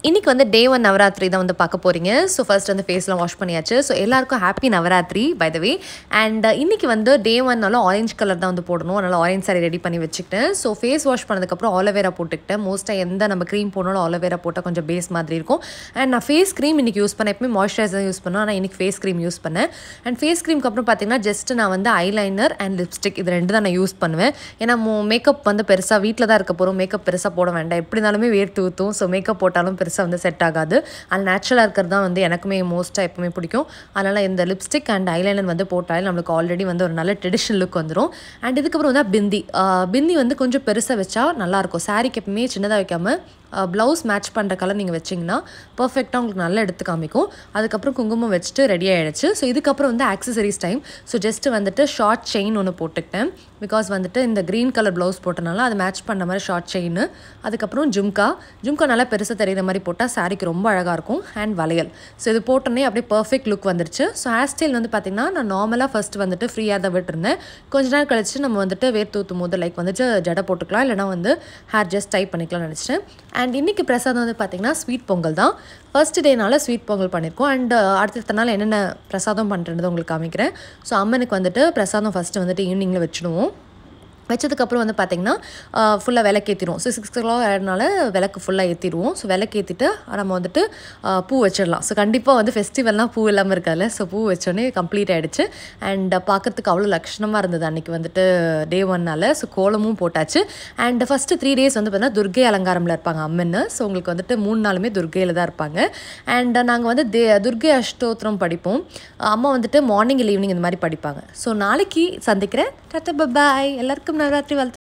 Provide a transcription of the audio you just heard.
இன்னைக்கு வந்து day one Navaratri தான் வந்து பார்க்க போகிறீங்க ஸோ ஃபர்ஸ்ட் வந்து ஃபேஸ்லாம் வாஷ் பண்ணியாச்சு ஸோ எல்லாருக்கும் happy Navratri by the way and இன்னைக்கு வந்து டே ஒன்னாலும் ஆரஞ்சு கலர் தான் வந்து போடணும் அதனால் ஆரஞ்சு சாரி ரெடி பண்ணி வச்சுக்கிட்டேன் ஸோ ஃபேஸ் வாஷ் பண்ணதுக்கப்புறம் ஆலோவேரா போட்டுக்கிட்டேன் மோஸ்ட்டாக எந்த நம்ம க்ரீம் போனாலும் ஆலோவேரா போட்டால் கொஞ்சம் பேஸ் மாதிரி இருக்கும் அண்ட் நான் ஃபேஸ் க்ரீம் இன்னைக்கு யூஸ் பண்ணேன் எப்பவுமே மாய்ஸ்சரைசர் யூஸ் பண்ணேன் ஆனால் இன்னைக்கு ஃபேஸ் க்ரீம் யூஸ் பண்ணேன் அண்ட் ஃபேஸ் க்ரீம்க்கு அப்புறம் பார்த்தீங்கன்னா ஜஸ்ட் நான் வந்து ஐலைனர் அண்ட் லிப்ஸ்டிக் இது ரெண்டு தான் நான் யூஸ் பண்ணுவேன் ஏன்னா மேக்கப் வந்து பெருசாக வீட்டில் தான் இருக்க போகிறோம் மேக்கப் பெருசாக போட வேண்டாம் எப்படி இருந்தாலுமே வேர்த்து ஊற்றும் ஸோ மேக்கப் போட்டாலும் பெருசாக வந்து செட் ஆகாது அது நேச்சுரலாக இருக்கிறது தான் வந்து எனக்குமே மோஸ்ட்டாக எப்பவுமே பிடிக்கும் அதனால் இந்த லிப்ஸ்டிக் அண்ட் ஐலைனர் வந்து போட்டாலே நம்மளுக்கு ஆல்ரெடி வந்து ஒரு நல்ல ட்ரெடிஷ்னல் லுக் வந்துடும் அண்ட் இதுக்கப்புறம் வந்து பிந்தி ஆஹ் பிந்தி வந்து கொஞ்சம் பெருசாக வச்சா நல்லாயிருக்கும் சாரிக்கு எப்பவுமே சின்னதாக வைக்காமல் ப்ளவுஸ் மேட்ச் பண்ணுற கலர் நீங்கள் வச்சிங்கன்னா பர்ஃபெக்டாக உங்களுக்கு நல்லா எடுத்து காமிக்கும் அதுக்கப்புறம் குங்குமம் வச்சுட்டு ரெடி ஆகிடுச்சு ஸோ இதுக்கப்புறம் வந்து ஆக்சசரிஸ் டைம் ஸோ ஜஸ்ட்டு வந்துட்டு ஷார்ட் செயின் ஒன்று போட்டுக்கிட்டேன் பிகாஸ் வந்துட்டு இந்த க்ரீன் கலர் ப்ளவுஸ் போட்டனால அது மேட்ச் பண்ண மாதிரி ஷார்ட் செயின் அதுக்கப்புறம் ஜும்கா ஜும்கா நல்லா பெருசாக தெரியுற மாதிரி போட்டால் சாரிக்கு ரொம்ப அழகாக இருக்கும் அண்ட் வளையல் ஸோ இது போட்டோன்னே அப்படியே பர்ஃபெக்ட் லுக் வந்துருச்சு ஸோ ஹேர் ஸ்டைல் வந்து பார்த்திங்கன்னா நான் நார்மலாக ஃபஸ்ட் வந்துட்டு ஃப்ரீயாக தான் விட்டுருந்தேன் கொஞ்ச நேரம் கழிச்சு நம்ம வந்துட்டு வேர்த்து ஊற்றும் போது லைக் வந்துட்டு ஜடை போட்டுக்கலாம் இல்லைனா வந்து ஹேர் ஜஸ்ட் டைப் பண்ணிக்கலாம்னு நினச்சிட்டேன் அண்ட் இன்றைக்கி பிரசாதம் வந்து பார்த்திங்கன்னா ஸ்வீட் பொங்கல் தான் ஃபர்ஸ்ட் டேனால ஸ்வீட் பொங்கல் பண்ணியிருக்கோம் அண்ட் அடுத்த நாள் என்னென்ன பிரசாதம் பண்ணுறது உங்களுக்கு காமிக்கிறேன் ஸோ அம்மனுக்கு வந்துட்டு பிரசாதம் ஃபஸ்ட்டு வந்துட்டு ஈவினிங்கில் வச்சுடுவோம் வச்சதுக்கப்புறம் வந்து பார்த்திங்கன்னா ஃபுல்லாக விளக்கேற்றிடுவோம் ஸோ சிக்ஸ் ஓ ஆகிறனால விளக்கு ஃபுல்லாக ஏற்றிடுவோம் ஸோ விளக்கேற்றிட்டு நம்ம வந்துட்டு ஆஹ் பூ வச்சிடலாம் ஸோ கண்டிப்பாக வந்து ஃபெஸ்டிவல்னால் பூ இல்லாமல் இருக்காதுல்ல ஸோ பூ வச்சோடனே கம்ப்ளீட் ஆகிடுச்சு அண்ட் பார்க்கறதுக்கு அவ்வளோ லட்சணமாக இருந்தது அன்றைக்கி வந்துட்டு டே ஒன்னால் ஸோ கோலமும் போட்டாச்சு அண்ட் ஃபஸ்ட்டு த்ரீ டேஸ் வந்து பார்த்தீங்கன்னா துர்கை அலங்காரமில் இருப்பாங்க அம்மன்னு ஸோ உங்களுக்கு வந்துட்டு மூணு நாளுமே துர்கையில் தான் இருப்பாங்க அண்ட் நாங்கள் வந்து தே துர்கை அஷ்டோத்திரம் படிப்போம் அம்மா வந்துட்டு மார்னிங் இல்லை ஈவினிங் இந்த மாதிரி படிப்பாங்க ஸோ நாளைக்கு சந்திக்கிறேன் டாட்டா பபாய் எல்லாருக்கும் நவராத்திரி வாழ்த்து